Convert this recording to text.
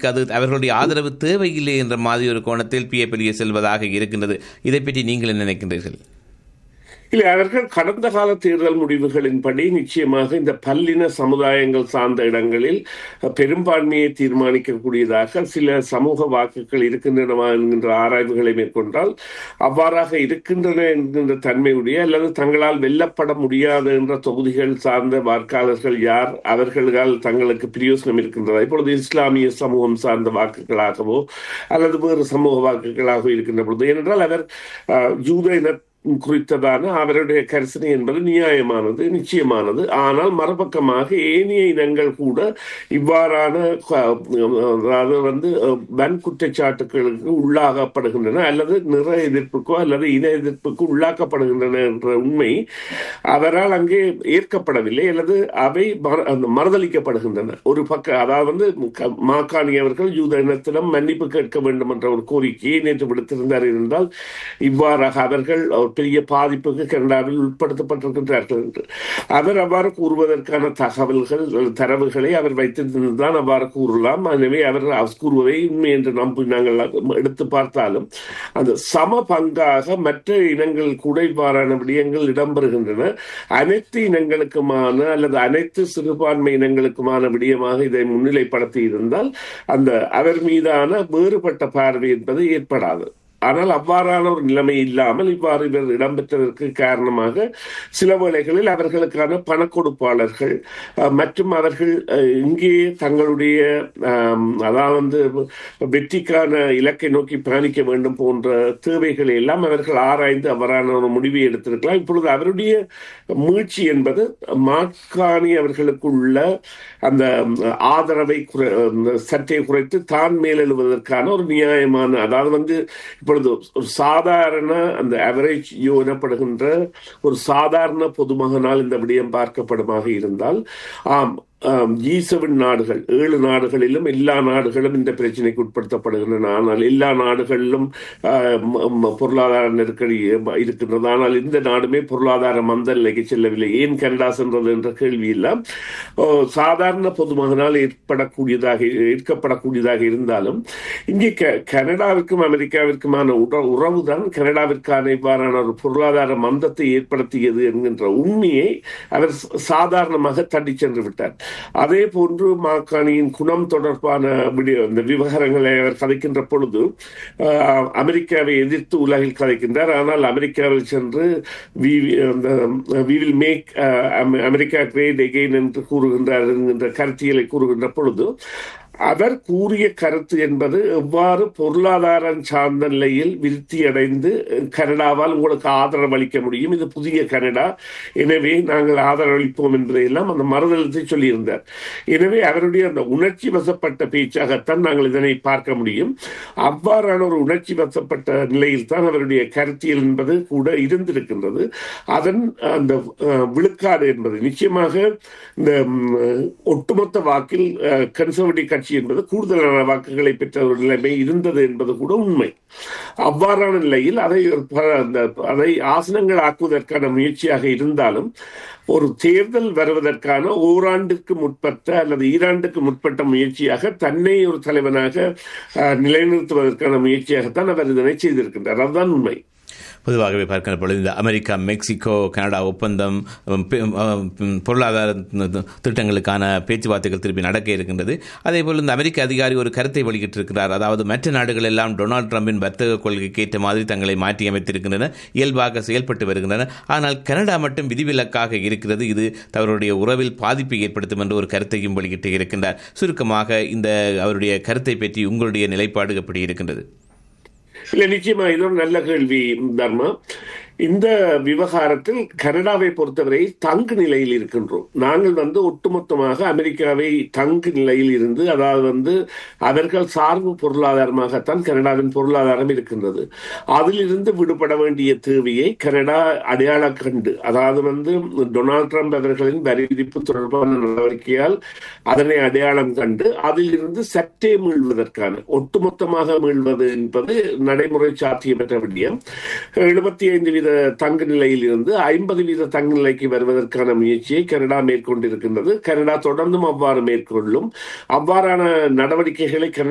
தனக்கு அது அவர்களுடைய ஆதரவு தேவையில்லை என்ற மாதிரி ஒரு கோணத்தில் பிஏபிஎல்ஏ செல்வதாக இருக்கின்றது இதை பற்றி நீங்கள் என்ன நினைக்கின்றீர்கள் இல்லை அவர்கள் கடந்த கால தேர்தல் முடிவுகளின்படி நிச்சயமாக இந்த பல்லின சமுதாயங்கள் சார்ந்த இடங்களில் பெரும்பான்மையை தீர்மானிக்கக்கூடியதாக சில சமூக வாக்குகள் இருக்கின்றன என்கின்ற ஆராய்வுகளை மேற்கொண்டால் அவ்வாறாக இருக்கின்றன என்கின்ற தன்மையுடைய அல்லது தங்களால் வெல்லப்பட முடியாது என்ற தொகுதிகள் சார்ந்த வாக்காளர்கள் யார் அவர்களால் தங்களுக்கு பிரயோசனம் இருக்கின்றதா இப்பொழுது இஸ்லாமிய சமூகம் சார்ந்த வாக்குகளாகவோ அல்லது வேறு சமூக வாக்குகளாகவோ இருக்கின்ற பொழுது ஏனென்றால் அவர் யூத இன குறித்ததான அவருடைய கரிசனை என்பது நியாயமானது நிச்சயமானது ஆனால் மறுபக்கமாக ஏனைய இனங்கள் கூட இவ்வாறான அதாவது வந்து வன் குற்றச்சாட்டுகளுக்கு உள்ளாகப்படுகின்றன அல்லது நிற எதிர்ப்புக்கோ அல்லது இன எதிர்ப்புக்கு உள்ளாக்கப்படுகின்றன என்ற உண்மை அவரால் அங்கே ஏற்கப்படவில்லை அல்லது அவை மறுதளிக்கப்படுகின்றன ஒரு பக்க அதாவது வந்து மாக்காணி அவர்கள் யூத இனத்திடம் மன்னிப்பு கேட்க வேண்டும் என்ற ஒரு கோரிக்கையை நேற்று விடுத்திருந்தார் இருந்தால் இவ்வாறாக அவர்கள் பெரிய பாதிப்புக்கு கனடாவில் உட்படுத்தப்பட்டிருக்கின்றார்கள் என்று அவர் அவ்வாறு கூறுவதற்கான தகவல்கள் தரவுகளை அவர் வைத்திருந்தான் அவ்வாறு கூறலாம் எனவே அவர் கூறுவதை உண்மை என்று நம்பி நாங்கள் எடுத்து பார்த்தாலும் அந்த சம பங்காக மற்ற இனங்கள் கூட இவ்வாறான விடயங்கள் இடம்பெறுகின்றன அனைத்து இனங்களுக்குமான அல்லது அனைத்து சிறுபான்மை இனங்களுக்குமான விடயமாக இதை முன்னிலைப்படுத்தி இருந்தால் அந்த அவர் மீதான வேறுபட்ட பார்வை என்பது ஏற்படாது ஆனால் அவ்வாறான ஒரு நிலைமை இல்லாமல் இவ்வாறு இவர் இடம்பெற்றதற்கு காரணமாக சில வேளைகளில் அவர்களுக்கான பண கொடுப்பாளர்கள் மற்றும் அவர்கள் இங்கே தங்களுடைய அதாவது வந்து வெற்றிக்கான இலக்கை நோக்கி பயணிக்க வேண்டும் போன்ற தேவைகளை எல்லாம் அவர்கள் ஆராய்ந்து அவ்வாறான ஒரு முடிவை எடுத்திருக்கலாம் இப்பொழுது அவருடைய மீழ்ச்சி என்பது மாட்காணி அவர்களுக்குள்ள அந்த ஆதரவை சற்றே குறைத்து தான் மேலெழுவதற்கான ஒரு நியாயமான அதாவது வந்து இப்பொழுது ஒரு சாதாரண அந்த அவரேஜ் எனப்படுகின்ற ஒரு சாதாரண பொதுமகனால் இந்த விடயம் பார்க்கப்படுமாக இருந்தால் ஆம் ஜி செவன் நாடுகள் ஏழு நாடுகளிலும் எல்லா நாடுகளும் இந்த பிரச்சனைக்கு உட்படுத்தப்படுகின்றன ஆனால் எல்லா நாடுகளிலும் பொருளாதார நெருக்கடி இருக்கின்றது ஆனால் இந்த நாடுமே பொருளாதார மந்த நிலைக்கு செல்லவில்லை ஏன் கனடா சென்றது என்ற கேள்வி எல்லாம் சாதாரண பொதுமகனால் ஏற்படக்கூடியதாக ஏற்கப்படக்கூடியதாக இருந்தாலும் இங்கே கனடாவிற்கும் அமெரிக்காவிற்குமான உறவு தான் கனடாவிற்கான இவ்வாறான ஒரு பொருளாதார மந்தத்தை ஏற்படுத்தியது என்கின்ற உண்மையை அவர் சாதாரணமாக தட்டி சென்று விட்டார் அதே போன்று மாக்காணியின் குணம் தொடர்பான இந்த விவகாரங்களை அவர் கதைக்கின்ற பொழுது அமெரிக்காவை எதிர்த்து உலகில் கதைக்கின்றார் ஆனால் அமெரிக்காவில் சென்று we will make America great again என்று கூறுகின்றார் என்கின்ற கருத்தியலை கூறுகின்ற பொழுது அவர் கூறிய கருத்து என்பது எவ்வாறு பொருளாதாரம் சார்ந்த நிலையில் விருத்தியடைந்து கனடாவால் உங்களுக்கு ஆதரவு அளிக்க முடியும் இது புதிய கனடா எனவே நாங்கள் ஆதரவளிப்போம் என்பதையெல்லாம் அந்த மறுதளத்தை சொல்லியிருந்தார் எனவே அவருடைய அந்த உணர்ச்சி வசப்பட்ட பேச்சாகத்தான் நாங்கள் இதனை பார்க்க முடியும் அவ்வாறான ஒரு உணர்ச்சி வசப்பட்ட நிலையில் தான் அவருடைய கருத்தியல் என்பது கூட இருந்திருக்கின்றது அதன் அந்த விழுக்காடு என்பது நிச்சயமாக இந்த ஒட்டுமொத்த வாக்கில் கன்சர்வேட்டிவ் கட்சி என்பது கூடுதலான வாக்குகளை பெற்ற ஒரு நிலைமை இருந்தது என்பது கூட உண்மை அவ்வாறான நிலையில் அதை அதை ஆசனங்கள் ஆக்குவதற்கான முயற்சியாக இருந்தாலும் ஒரு தேர்தல் வருவதற்கான ஓராண்டுக்கு முற்பட்ட அல்லது ஈராண்டுக்கு முற்பட்ட முயற்சியாக தன்னை ஒரு தலைவனாக நிலைநிறுத்துவதற்கான முயற்சியாகத்தான் அவர் இதனை செய்திருக்கின்றார் அதுதான் உண்மை பொதுவாகவே பார்க்கிற பொழுது இந்த அமெரிக்கா மெக்சிகோ கனடா ஒப்பந்தம் பொருளாதார திட்டங்களுக்கான பேச்சுவார்த்தைகள் திருப்பி நடக்க இருக்கின்றது அதேபோல் இந்த அமெரிக்க அதிகாரி ஒரு கருத்தை வெளியிட்டிருக்கிறார் அதாவது மற்ற நாடுகள் எல்லாம் டொனால்டு டிரம்பின் வர்த்தக கொள்கைக்கு ஏற்ற மாதிரி தங்களை மாற்றி அமைத்திருக்கின்றன இயல்பாக செயல்பட்டு வருகின்றன ஆனால் கனடா மட்டும் விதிவிலக்காக இருக்கிறது இது தவறுடைய உறவில் பாதிப்பை ஏற்படுத்தும் என்று ஒரு கருத்தையும் வெளியிட்டு இருக்கின்றார் சுருக்கமாக இந்த அவருடைய கருத்தை பற்றி உங்களுடைய நிலைப்பாடு எப்படி இருக்கின்றது இல்ல நிச்சயமா இது ஒரு நல்ல கேள்வி தர்மா இந்த விவகாரத்தில் கனடாவை பொறுத்தவரை தங்கு நிலையில் இருக்கின்றோம் நாங்கள் வந்து ஒட்டுமொத்தமாக அமெரிக்காவை தங்கு நிலையில் இருந்து அதாவது வந்து அவர்கள் சார்பு பொருளாதாரமாகத்தான் கனடாவின் பொருளாதாரம் இருக்கின்றது அதிலிருந்து விடுபட வேண்டிய தேவையை கனடா அடையாள கண்டு அதாவது வந்து டொனால்ட் ட்ரம்ப் அவர்களின் வரி விதிப்பு தொடர்பான நடவடிக்கையால் அதனை அடையாளம் கண்டு அதிலிருந்து சற்றே மீள்வதற்கான ஒட்டுமொத்தமாக மீள்வது என்பது நடைமுறை சாத்தியமற்ற விடயம் எழுபத்தி ஐந்து வீத தங்க நிலையில் இருந்து ஐம்பது வீத தங்க நிலைக்கு வருவதற்கான முயற்சியை கனடா மேற்கொண்டிருக்கின்றது கனடா தொடர்ந்தும் அவ்வாறு மேற்கொள்ளும் அவ்வாறான நடவடிக்கைகளை